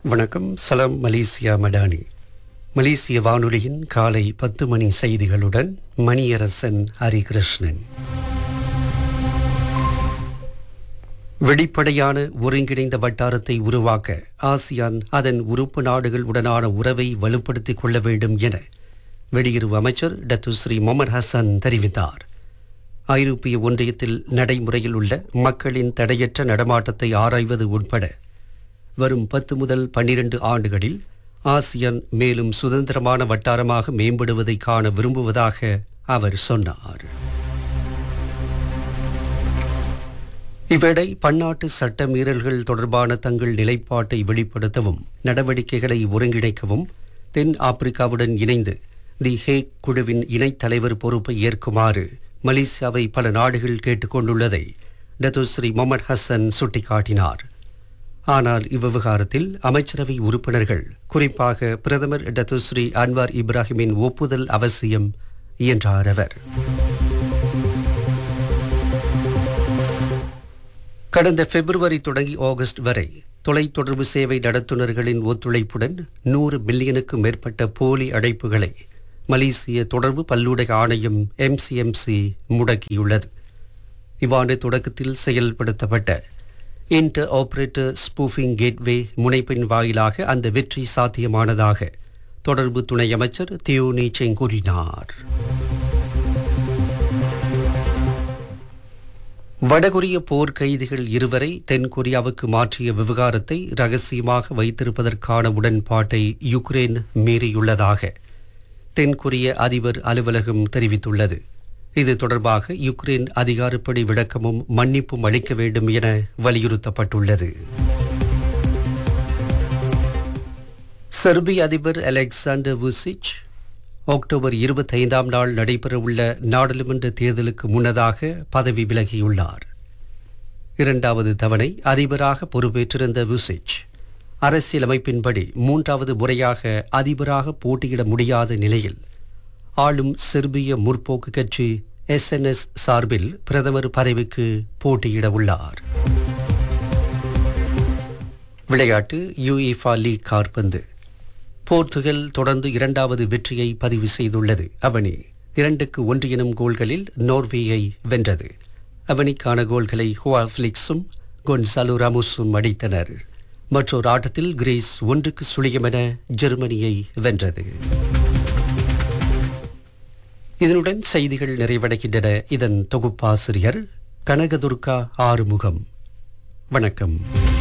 வணக்கம் சலாம் மலேசியா மடானி மலேசிய வானொலியின் காலை பத்து மணி செய்திகளுடன் மணியரசன் ஹரிகிருஷ்ணன் வெளிப்படையான ஒருங்கிணைந்த வட்டாரத்தை உருவாக்க ஆசியான் அதன் உறுப்பு நாடுகள் உடனான உறவை வலுப்படுத்திக் கொள்ள வேண்டும் என வெளியுறவு அமைச்சர் டத்துஸ்ரீ மொமர் ஹசன் தெரிவித்தார் ஐரோப்பிய ஒன்றியத்தில் நடைமுறையில் உள்ள மக்களின் தடையற்ற நடமாட்டத்தை ஆராய்வது உட்பட வரும் பத்து முதல் பன்னிரண்டு ஆண்டுகளில் ஆசியான் மேலும் சுதந்திரமான வட்டாரமாக மேம்படுவதை காண விரும்புவதாக அவர் சொன்னார் இவ்வேளை பன்னாட்டு சட்ட மீறல்கள் தொடர்பான தங்கள் நிலைப்பாட்டை வெளிப்படுத்தவும் நடவடிக்கைகளை ஒருங்கிணைக்கவும் தென் ஆப்பிரிக்காவுடன் இணைந்து தி ஹேக் குழுவின் இணைத் தலைவர் பொறுப்பை ஏற்குமாறு மலேசியாவை பல நாடுகள் கேட்டுக்கொண்டுள்ளதை டத்துஸ்ரீ முகமது ஹசன் சுட்டிக்காட்டினார் ஆனால் இவ்விவகாரத்தில் அமைச்சரவை உறுப்பினர்கள் குறிப்பாக பிரதமர் டத்துஸ்ரீ அன்வார் இப்ராஹிமின் ஒப்புதல் அவசியம் என்றார் அவர் கடந்த பிப்ரவரி தொடங்கி ஆகஸ்ட் வரை தொலைத்தொடர்பு சேவை நடத்துனர்களின் ஒத்துழைப்புடன் நூறு மில்லியனுக்கும் மேற்பட்ட போலி அழைப்புகளை மலேசிய தொடர்பு பல்லூடக ஆணையம் எம்சிஎம்சி முடக்கியுள்ளது இவ்வாண்டு தொடக்கத்தில் செயல்படுத்தப்பட்ட இன்டர் ஆபரேட்டர் ஸ்பூஃபிங் கேட்வே முனைப்பின் வாயிலாக அந்த வெற்றி சாத்தியமானதாக தொடர்பு துணை அமைச்சர் தியோனி செங் கூறினார் வடகொரிய போர் கைதிகள் இருவரை தென்கொரியாவுக்கு மாற்றிய விவகாரத்தை ரகசியமாக வைத்திருப்பதற்கான உடன்பாட்டை யுக்ரைன் மீறியுள்ளதாக தென்கொரிய அதிபர் அலுவலகம் தெரிவித்துள்ளது இது தொடர்பாக யுக்ரைன் அதிகாரப்படி விளக்கமும் மன்னிப்பும் அளிக்க வேண்டும் என வலியுறுத்தப்பட்டுள்ளது செர்பிய அதிபர் அலெக்சாண்டர் vucic அக்டோபர் இருபத்தைந்தாம் நாள் நடைபெறவுள்ள நாடாளுமன்ற தேர்தலுக்கு முன்னதாக பதவி விலகியுள்ளார் இரண்டாவது தவணை அதிபராக பொறுப்பேற்றிருந்த vucic அரசியலமைப்பின்படி மூன்றாவது முறையாக அதிபராக போட்டியிட முடியாத நிலையில் ஆளும் செர்பிய முற்போக்கு கட்சி எஸ்என்எஸ் சார்பில் பிரதமர் பதவிக்கு போட்டியிட உள்ளார் விளையாட்டு யுஇஃபா லீக் கார்பந்து போர்த்துகல் தொடர்ந்து இரண்டாவது வெற்றியை பதிவு செய்துள்ளது அவனி இரண்டுக்கு ஒன்று எனும் கோல்களில் நோர்வேயை வென்றது அவனிக்கான கோல்களை ஹுவா பிளிக்ஸும் கொன்சாலோ ராமுஸும் அடித்தனர் மற்றொரு ஆட்டத்தில் கிரீஸ் ஒன்றுக்கு சுழியம் என ஜெர்மனியை வென்றது இதனுடன் செய்திகள் நிறைவடைகின்றன இதன் தொகுப்பாசிரியர் கனகதுர்கா ஆறுமுகம் வணக்கம்